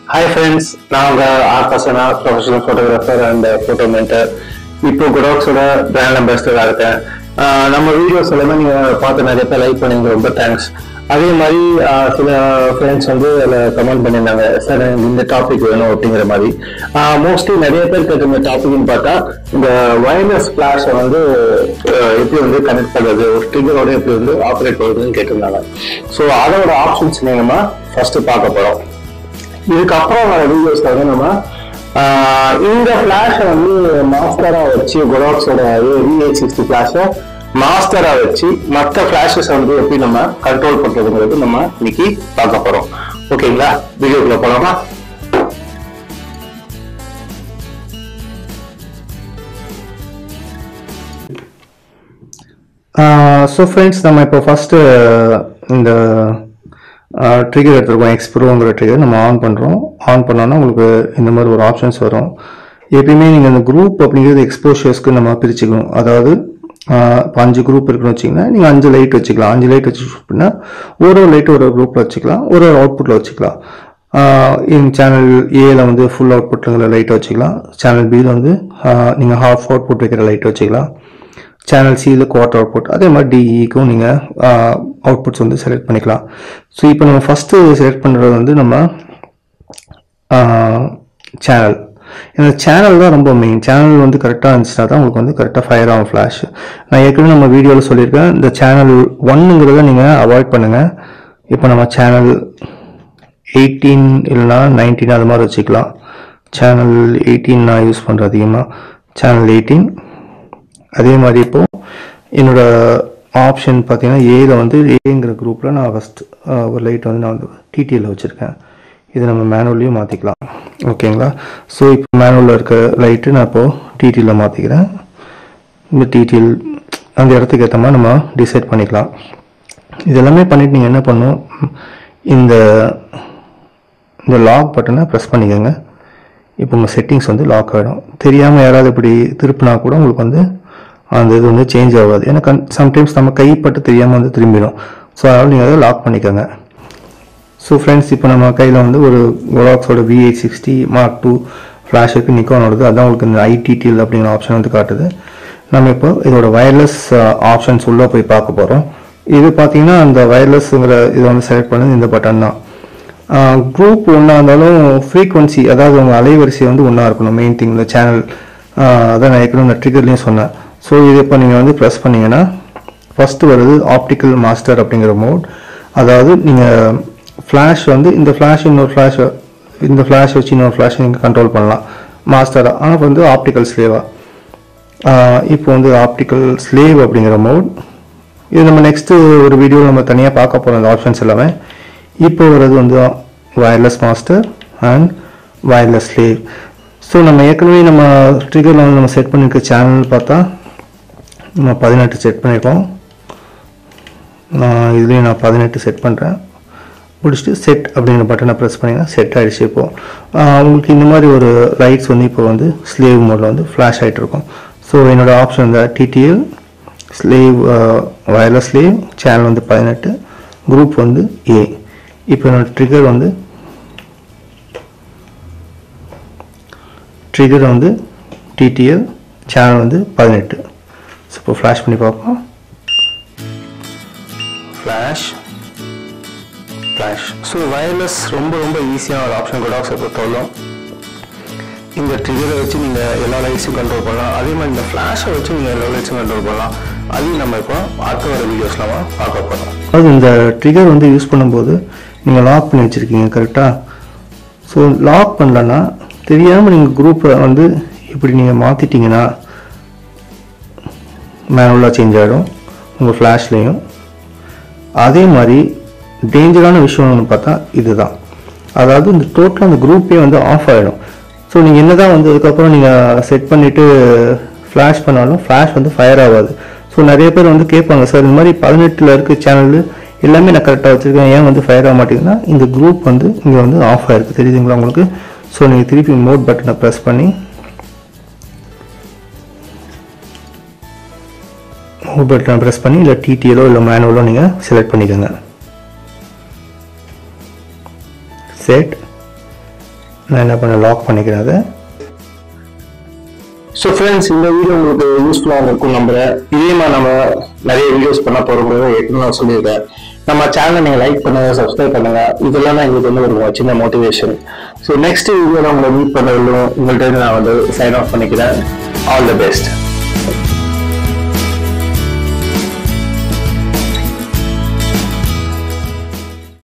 hi friends நான் உங்க R Prasanna professional photographer and photo mentor இப்போ குடாக்ஸோட பிராண்ட் அம்பாசிடராக இருக்கேன் ஆஹ் நம்ம வீடியோஸ் எல்லாமே நீங்க பார்த்து நிறைய பேர் லைக் பண்ணீங்க ரொம்ப தேங்க்ஸ் அதே மாதிரி ஆஹ் சில ஃப்ரெண்ட்ஸ் வந்து அதில் கமெண்ட் பண்ணியிருந்தாங்க சார் எனக்கு இந்த டாபிக் வேணும் அப்படிங்கிற மாதிரி மோஸ்ட்லி நிறைய பேர் கேட்டிருந்த டாபிக்னு பார்த்தா இந்த வயர்லெஸ் ஃபிளாஷை வந்து ஆஹ் எப்படி வந்து கனெக்ட் பண்ணுறது ஒரு ட்ரிகரோட எப்படி வந்து ஆப்ரேட் பண்ணுறதுன்னு கேட்டிருந்தாங்க ஸோ அதோட ஆப்ஷன்ஸ் நம்ம ஃபர்ஸ்ட் பார்க்க போகிறோம் இதுக்கப்புறம் வர வீடியோஸ்ல வந்து நம்ம ஆஹ் இந்த ஃபிளாஷை வந்து மாஸ்டரா வச்சு குரோக்ஸோட வி சிக்ஸ்டி ஃபிளாஷை மாஸ்டரா வச்சு மற்ற ஃபிளாஷஸ் வந்து எப்படி நம்ம கண்ட்ரோல் பண்றதுங்கிறது நம்ம இன்னைக்கு பார்க்க போறோம் ஓகேங்களா வீடியோக்குள்ள போலாமா ஸோ ஃப்ரெண்ட்ஸ் நம்ம இப்போ ஃபஸ்ட்டு இந்த ட்ரிகர் எடுத்துருக்கோம் எக்ஸ்ப்ரோங்கிற ட்ரிகர் நம்ம ஆன் பண்ணுறோம் ஆன் பண்ணோன்னா உங்களுக்கு இந்த மாதிரி ஒரு ஆப்ஷன்ஸ் வரும் எப்பயுமே நீங்கள் இந்த குரூப் அப்படிங்கிறது எக்ஸ்போஷர்ஸ்க்கு நம்ம பிரிச்சுக்கணும் அதாவது ஆஹ் இப்போ அஞ்சு குரூப் இருக்குன்னு வச்சிங்கன்னா நீங்கள் அஞ்சு லைட் வச்சுக்கலாம் அஞ்சு லைட் வச்சு அப்படின்னா ஒரு ஒரு லைட் ஒரு குரூப்பில் வச்சுக்கலாம் ஒரு ஒரு அவுட்புட்டில் வச்சுக்கலாம் இன் சேனல் ஏல வந்து ஃபுல் அவுட்புட்டுங்கிற லைட் வச்சுக்கலாம் சேனல் பியில் வந்து நீங்கள் ஹாஃப் அவுட்புட் வைக்கிற லைட் வச்சுக்கலாம் சேனல் சியில் குவார்டர் அவுட்புட் அதே மாதிரி டிஇக்கும் நீங்கள் அவுட்புட்ஸ் வந்து செலக்ட் பண்ணிக்கலாம் ஸோ இப்போ நம்ம ஃபஸ்ட்டு செலக்ட் பண்ணுறது வந்து நம்ம சேனல் இந்த சேனல் தான் ரொம்ப மெயின் சேனல் வந்து கரெக்டாக இருந்துச்சுன்னா தான் உங்களுக்கு வந்து கரெக்டாக ஃபயர் ஆகும் ஃப்ளாஷ் நான் ஏற்கனவே நம்ம வீடியோவில் சொல்லியிருக்கேன் இந்த சேனல் ஒன்னுங்கிறத நீங்கள் அவாய்ட் பண்ணுங்கள் இப்போ நம்ம சேனல் எயிட்டீன் இல்லைனா நைன்டீன் அது மாதிரி வச்சுக்கலாம் சேனல் எயிட்டீன் நான் யூஸ் பண்ணுறேன் அதிகமாக சேனல் எயிட்டீன் அதே மாதிரி இப்போ என்னோட ஆப்ஷன் பார்த்தீங்கன்னா ஏல வந்து ஏங்கிற குரூப்பில் நான் ஃபஸ்ட் ஒரு லைட் வந்து நான் வந்து டிடியில் வச்சுருக்கேன் இது நம்ம மேனுவல்லையும் மாற்றிக்கலாம் ஓகேங்களா ஸோ இப்போ மேனுவலில் இருக்க லைட்டு நான் இப்போது டிடியில் மாற்றிக்கிறேன் இந்த டிடிஎல் அந்த இடத்துக்கு ஏற்ற மாதிரி நம்ம டிசைட் பண்ணிக்கலாம் இது எல்லாமே பண்ணிட்டு நீங்கள் என்ன பண்ணணும் இந்த இந்த லாக் பட்டனை ப்ரெஸ் பண்ணிக்கோங்க இப்போ உங்கள் செட்டிங்ஸ் வந்து லாக் ஆகிடும் தெரியாமல் யாராவது இப்படி திருப்பினா கூட உங்களுக்கு வந்து அந்த இது வந்து சேஞ்ச் ஆகாது ஏன்னா கண் சம்டைம்ஸ் நம்ம கைப்பட்டு தெரியாமல் வந்து திரும்பிடும் ஸோ அதனால் நீங்கள் அதை லாக் பண்ணிக்கோங்க ஸோ ஃப்ரெண்ட்ஸ் இப்போ நம்ம கையில் வந்து ஒரு குலாக்ஸோட V eight sixty mark two ஃப்ளாஷுக்கு நிக்கோனோடது அதான் உங்களுக்கு இந்த ஐடிடிஎல் அப்படிங்கிற ஆப்ஷன் வந்து காட்டுது நம்ம இப்போ இதோட வயர்லெஸ் ஆப்ஷன்ஸ் உள்ளே போய் பார்க்க போகிறோம் இது பார்த்தீங்கன்னா அந்த வயர்லெஸ்ங்கிற இதை வந்து செலக்ட் பண்ணது இந்த பட்டன் தான் குரூப் ஒன்றா இருந்தாலும் ஃப்ரீக்வன்சி அதாவது உங்கள் அலைவரிசை வந்து ஒன்றா இருக்கணும் மெயின் திங் இந்த சேனல் அதான் நான் ஏற்கனவே இந்த ட்ரிகர்லேயும் சொன்னேன் ஸோ இது இப்போ நீங்கள் வந்து ப்ரெஸ் பண்ணீங்கன்னா ஃபஸ்ட்டு வருது ஆப்டிக்கல் மாஸ்டர் அப்படிங்கிற மோட் அதாவது நீங்கள் ஃப்ளாஷ் வந்து இந்த ஃப்ளாஷ் இன்னொரு ஃப்ளாஷ் இந்த ஃப்ளாஷ் வச்சு இன்னொரு ஃப்ளாஷ் நீங்கள் கண்ட்ரோல் பண்ணலாம் மாஸ்டராக ஆனால் வந்து ஆப்டிக்கல் ஸ்லேவாக இப்போ வந்து ஆப்டிக்கல் ஸ்லேவ் அப்படிங்கிற மோட் இது நம்ம நெக்ஸ்ட்டு ஒரு வீடியோவில் நம்ம தனியாக பார்க்க போகிறோம் இந்த ஆப்ஷன்ஸ் எல்லாமே இப்போ வர்றது வந்து wireless master and wireless slave so நம்ம ஏற்கனவே நம்ம ட்ரிகரில் வந்து நம்ம செட் பண்ணியிருக்க சேனல் பார்த்தா நம்ம பதினெட்டு செட் பண்ணியிருக்கோம் நான் இதுலேயும் நான் பதினெட்டு செட் பண்ணுறேன் முடிச்சுட்டு செட் அப்படிங்கிற பட்டனை ப்ரெஸ் பண்ணிங்கன்னா செட் ஆகிடுச்சு இப்போது உங்களுக்கு இந்த மாதிரி ஒரு லைட்ஸ் வந்து இப்போ வந்து ஸ்லேவ் மோடில் வந்து ஃப்ளாஷ் ஆகிட்டு இருக்கும் ஸோ என்னோட ஆப்ஷன் இந்த TTL slave wireless slave channel வந்து பதினெட்டு குரூப் வந்து ஏ இப்போ என்னோட ட்ரிகர் வந்து ட்ரிகர் வந்து டிடிஎல் சேனல் வந்து பதினெட்டு ஸோ இப்போ ஃப்ளாஷ் பண்ணி பார்ப்போம் ஃப்ளாஷ் ஃப்ளாஷ் ஸோ வயர்லெஸ் ரொம்ப ரொம்ப ஈஸியான ஒரு ஆப்ஷன் குடாக்ஸை பொறுத்தவரைக்கும் இந்த ட்ரிகரை வச்சு நீங்கள் எல்லா லைட்ஸும் கண்ட்ரோல் பண்ணலாம் அதே மாதிரி இந்த ஃப்ளாஷை வச்சு நீங்கள் எல்லா லைட்ஸும் கண்ட்ரோல் பண்ணலாம் அதையும் நம்ம இப்போ அடுத்த வர வீடியோஸில் நம்ம பார்க்க போகிறோம் அது இந்த ட்ரிகர் வந்து யூஸ் பண்ணும்போது நீங்கள் லாக் பண்ணி வச்சுருக்கீங்க கரெக்டாக ஸோ லாக் பண்ணலன்னா தெரியாமல் நீங்கள் குரூப்பை வந்து இப்படி நீங்கள் மாற்றிட்டீங்கன்னா மேனுவலாக சேஞ்ச் ஆகிடும் உங்கள் ஃப்ளாஷ்லேயும் அதே மாதிரி டேஞ்சரான விஷயம் ஒன்று பார்த்தா இதுதான் அதாவது இந்த டோட்டலாக அந்த குரூப்பே வந்து ஆஃப் ஆகிடும் ஸோ நீங்கள் என்ன தான் வந்து அதுக்கப்புறம் நீங்கள் செட் பண்ணிவிட்டு ஃப்ளாஷ் பண்ணாலும் ஃப்ளாஷ் வந்து ஃபயர் ஆகாது ஸோ நிறைய பேர் வந்து கேட்பாங்க சார் இந்த மாதிரி பதினெட்டில் இருக்க சேனல் எல்லாமே நான் கரெக்டாக வச்சுருக்கேன் ஏன் வந்து ஃபயர் ஆக மாட்டேங்குதுன்னா இந்த குரூப் வந்து இங்கே வந்து ஆஃப் ஆகிருக்கு தெரியுதுங்களா உங்களுக்கு ஸோ நீங்கள் திருப்பி மோட் பட்டனை ப்ரெஸ் பண்ணி மோட் பட்டனை ப்ரெஸ் பண்ணி இல்லை டிடிஎலோ இல்லை மேனுவலோ நீங்கள் செலக்ட் பண்ணிக்கோங்க செட் நான் என்ன பண்ண லாக் பண்ணிக்கிறேன் அதை ஸோ ஃப்ரெண்ட்ஸ் இந்த வீடியோ உங்களுக்கு யூஸ்ஃபுல்லாக இருக்கும் நம்புறேன் இதே மாதிரி நம்ம நிறைய வீடியோஸ் பண்ண போகிறோம் ஏற்கனவே நான் சொல்லியிருக்கேன் நம்ம சேனலை நீங்கள் லைக் பண்ணுங்க சப்ஸ்கிரைப் பண்ணுங்க இதெல்லாம் தான் எங்களுக்கு வந்து ஒரு சின்ன மோட்டிவேஷன் ஸோ நெக்ஸ்ட் வீடியோவில் உங்களை மீட் பண்ண உங்கள்கிட்ட நான் வந்து சைன் ஆஃப் பண்ணிக்கிறேன் ஆல் தி பெஸ்ட்